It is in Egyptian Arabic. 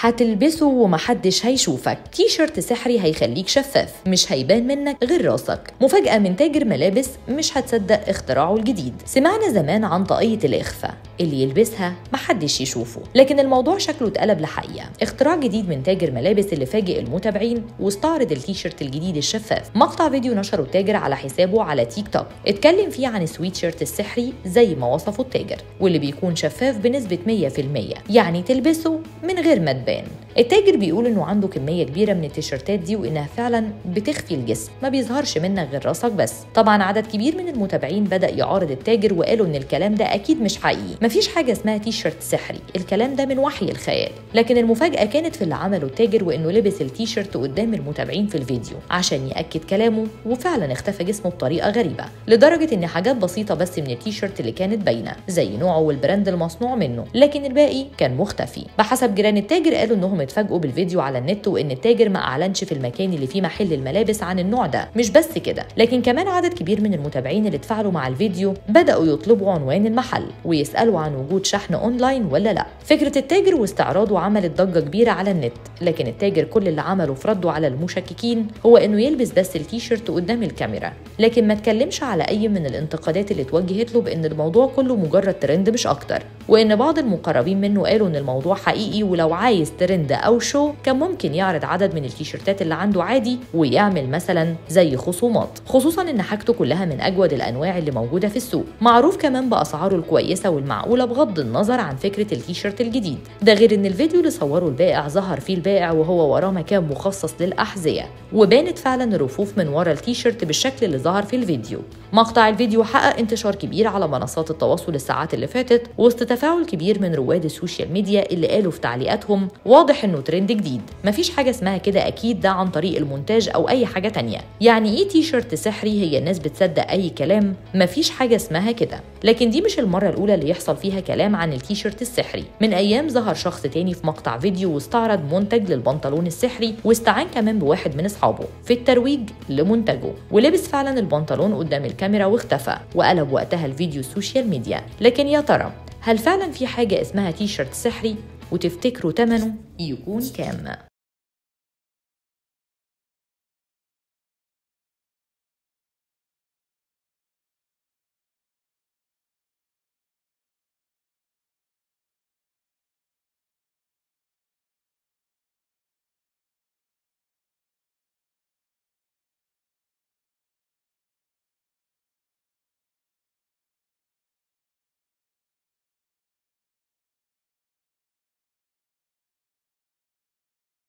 هتلبسه ومحدش هيشوفك تي شيرت سحري هيخليك شفاف مش هيبان منك غير راسك مفاجأة من تاجر ملابس مش هتصدق اختراعه الجديد سمعنا زمان عن طاقية الإخفاء اللي يلبسها محدش يشوفه لكن الموضوع شكله اتقلب لحقيقة اختراع جديد من تاجر ملابس اللي فاجئ المتابعين واستعرض التيشيرت الجديد الشفاف مقطع فيديو نشره التاجر على حسابه على تيك توك اتكلم فيه عن السويت شيرت السحري زي ما وصفه التاجر واللي بيكون شفاف بنسبة 100% يعني تلبسه من غير ما تبان التاجر بيقول انه عنده كميه كبيره من التيشيرتات دي وانها فعلا بتخفي الجسم ما بيظهرش منك غير راسك بس طبعا عدد كبير من المتابعين بدا يعارض التاجر وقالوا ان الكلام ده اكيد مش حقيقي مفيش حاجه اسمها تيشيرت سحري الكلام ده من وحي الخيال لكن المفاجاه كانت في اللي عمله التاجر وانه لبس التيشيرت قدام المتابعين في الفيديو عشان ياكد كلامه وفعلا اختفى جسمه بطريقه غريبه لدرجه ان حاجات بسيطه بس من التيشيرت اللي كانت باينه زي نوعه والبراند المصنوع منه لكن الباقي كان مختفي بحسب جيران التاجر قالوا انهم اتفاجئوا بالفيديو على النت وان التاجر ما اعلنش في المكان اللي فيه محل الملابس عن النوع ده مش بس كده لكن كمان عدد كبير من المتابعين اللي اتفاعلوا مع الفيديو بداوا يطلبوا عنوان المحل ويسالوا عن وجود شحن اونلاين ولا لا فكره التاجر واستعراضه عملت ضجه كبيره على النت لكن التاجر كل اللي عمله في رده على المشككين هو انه يلبس بس التيشيرت قدام الكاميرا لكن ما اتكلمش على اي من الانتقادات اللي اتوجهت له بان الموضوع كله مجرد ترند مش اكتر وان بعض المقربين منه قالوا ان الموضوع حقيقي ولو عايز ترند او شو كان ممكن يعرض عدد من التيشيرتات اللي عنده عادي ويعمل مثلا زي خصومات خصوصا ان حاجته كلها من اجود الانواع اللي موجوده في السوق معروف كمان باسعاره الكويسه والمعقوله بغض النظر عن فكره التيشيرت الجديد ده غير ان الفيديو اللي صوره البائع ظهر فيه البائع وهو وراه مكان مخصص للاحذيه وبانت فعلا الرفوف من ورا التيشيرت بالشكل اللي ظهر في الفيديو مقطع الفيديو حقق انتشار كبير على منصات التواصل الساعات اللي فاتت وسط تفاعل كبير من رواد السوشيال ميديا اللي قالوا في تعليقاتهم واضح انه ترند جديد مفيش حاجه اسمها كده اكيد ده عن طريق المونتاج او اي حاجه تانية يعني ايه تي شيرت سحري هي الناس بتصدق اي كلام مفيش حاجه اسمها كده لكن دي مش المره الاولى اللي يحصل فيها كلام عن التي شيرت السحري من ايام ظهر شخص تاني في مقطع فيديو واستعرض منتج للبنطلون السحري واستعان كمان بواحد من اصحابه في الترويج لمنتجه ولبس فعلا البنطلون قدام الكاميرا واختفى وقلب وقتها الفيديو السوشيال ميديا لكن يا ترى هل فعلا في حاجه اسمها تي شيرت سحري وتفتكروا تمنه يكون كام